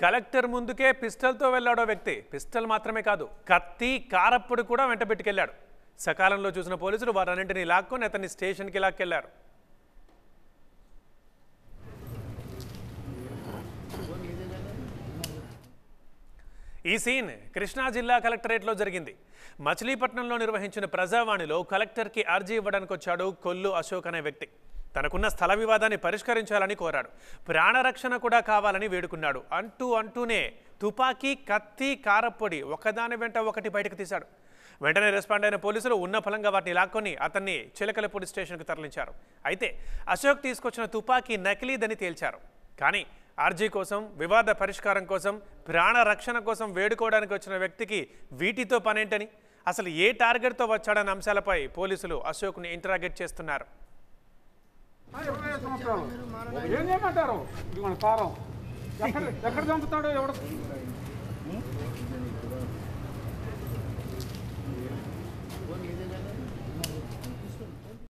collector ముందుకే పిస్టల్తో వెళ్ళాడో వ్యక్తి పిస్టల్ మాత్రమే కాదు కత్తి కారప్పుడు కూడా వెంట పెట్టుకెళ్లాడు సకాలంలో చూసిన పోలీసులు వారన్నింటినీ లాక్కొని అతన్ని స్టేషన్కి లాక్కెళ్లారు ఈ సీన్ కృష్ణా జిల్లా కలెక్టరేట్లో జరిగింది మచిలీపట్నంలో నిర్వహించిన ప్రజావాణిలో కలెక్టర్కి అర్జీ ఇవ్వడానికి వచ్చాడు కొల్లు అశోక్ అనే వ్యక్తి తనకున్న స్థల వివాదాన్ని పరిష్కరించాలని కోరాడు ప్రాణరక్షణ కూడా కావాలని వేడుకున్నాడు అంటూ అంటూనే తుపాకీ కత్తి కారప్పొడి ఒకదాని వెంట ఒకటి బయటకు తీశాడు వెంటనే రెస్పాండ్ అయిన పోలీసులు ఉన్న ఫలంగా వాటిని లాక్కొని అతన్ని చిలకలపూడి స్టేషన్కు తరలించారు అయితే అశోక్ తీసుకొచ్చిన తుపాకీ నకిలీదని తేల్చారు కానీ ఆర్జీ కోసం వివాద పరిష్కారం కోసం ప్రాణ రక్షణ కోసం వేడుకోవడానికి వచ్చిన వ్యక్తికి వీటితో పనేంటని అసలు ఏ టార్గెట్తో వచ్చాడన్న అంశాలపై పోలీసులు అశోక్ని ఇంటరాగేట్ చేస్తున్నారు ఆ, ఇరవై ఐదు సంవత్సరాలు ఏం చేయమంటారు ఇది మన కారం ఎక్కడ ఎక్కడ చంపుతాడో ఎవడు